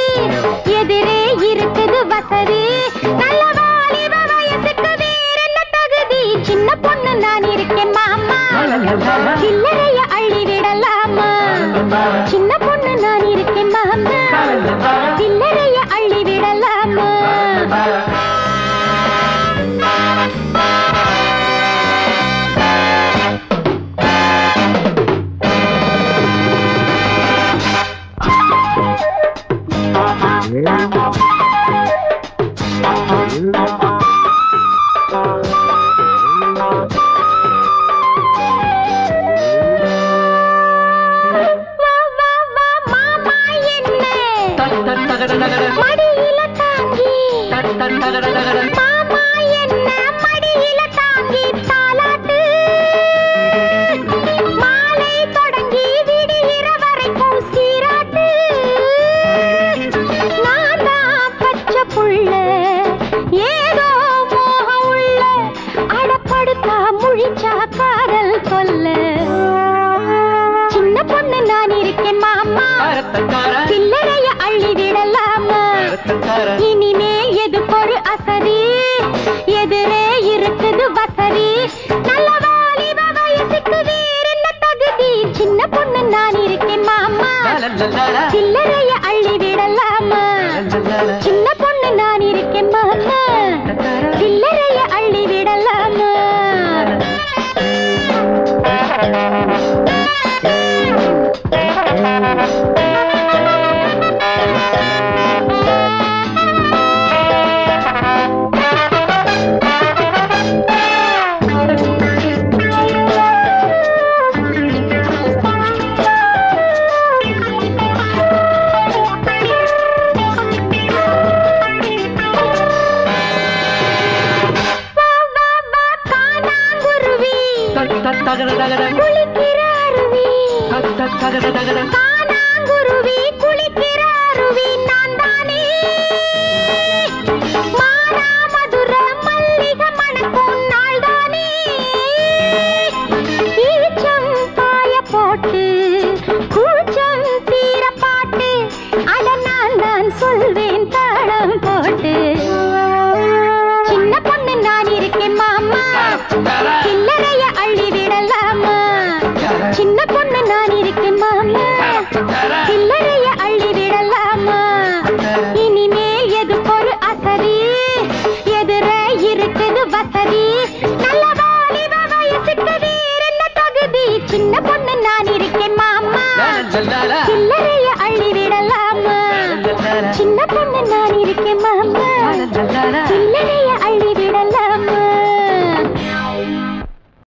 எதிரே இருக்குது வசதி நல்ல வாலிப வயசுக்கு வேற என்ன தகுதி சின்ன பொண்ணு நான் இருக்கேன் மாமா சில்லறைய அள்ளி விடலாமா சின்ன பொண்ணு நான் இருக்கேன் மாமா சில்லறைய அள்ளி விடலாமா வா வா வா மாமா என்ன மடியில தாங்கி மாமா என்ன மடியில தாங்கி தாலாட்டு மாலை தொடங்கி விடிகிற வரைக்கும் சீராட்டு நான் தான் பச்சை புள்ள ஏதோ மோகம் உள்ள அடப்படுத்தா முழிச்சா காதல் கொல்ல சின்ன பொண்ணு நான் இருக்கேன் மாமா சில்லறைய அள்ளி விடலாமா இனிமே எது பொறு அசதி எதிரே இருக்குது வசதி நல்ல வாலிப வயசுக்கு வேற என்ன தகுதி சின்ன பொண்ணு நான் இருக்கேன் மாமா சில்லறைய அள்ளி விடலாமா சின்ன பொண்ணு நான் இருக்கேன் மாமா சில்லறைய அள்ளி விடலாமா வா வா வா காணாங்குருவி குளிக்கிற அருவி காணாங்குருவி குளிக்கிற அருவி நான் தானே மானாமதுர மல்லிகை மணக்கும் நாள் தானே ஈச்சம் காய போட்டு கூச்சம் தீர பாட்டு அட நான் தான் சொல்வேன் தாளம் போட்டு சின்ன பொண்ணு நான் இருக்கேன் மாமா சில்லறைய அள்ளி விடலாமா சின்ன பொண்ணு நான் இருக்கேன் மாமா சில்லறைய அள்ளி விடலாமா இனிமேல் எது பொறு அசதி எதிர இருக்குது வசதி நல்ல வாலிப வயசுக்கு வேற என்ன தகுதி சின்ன பொண்ணு நான் இருக்கேன் மாமா சில்லறைய அள்ளி விடலாமா சின்ன பொண்ணு நான் இருக்கேன் மாமா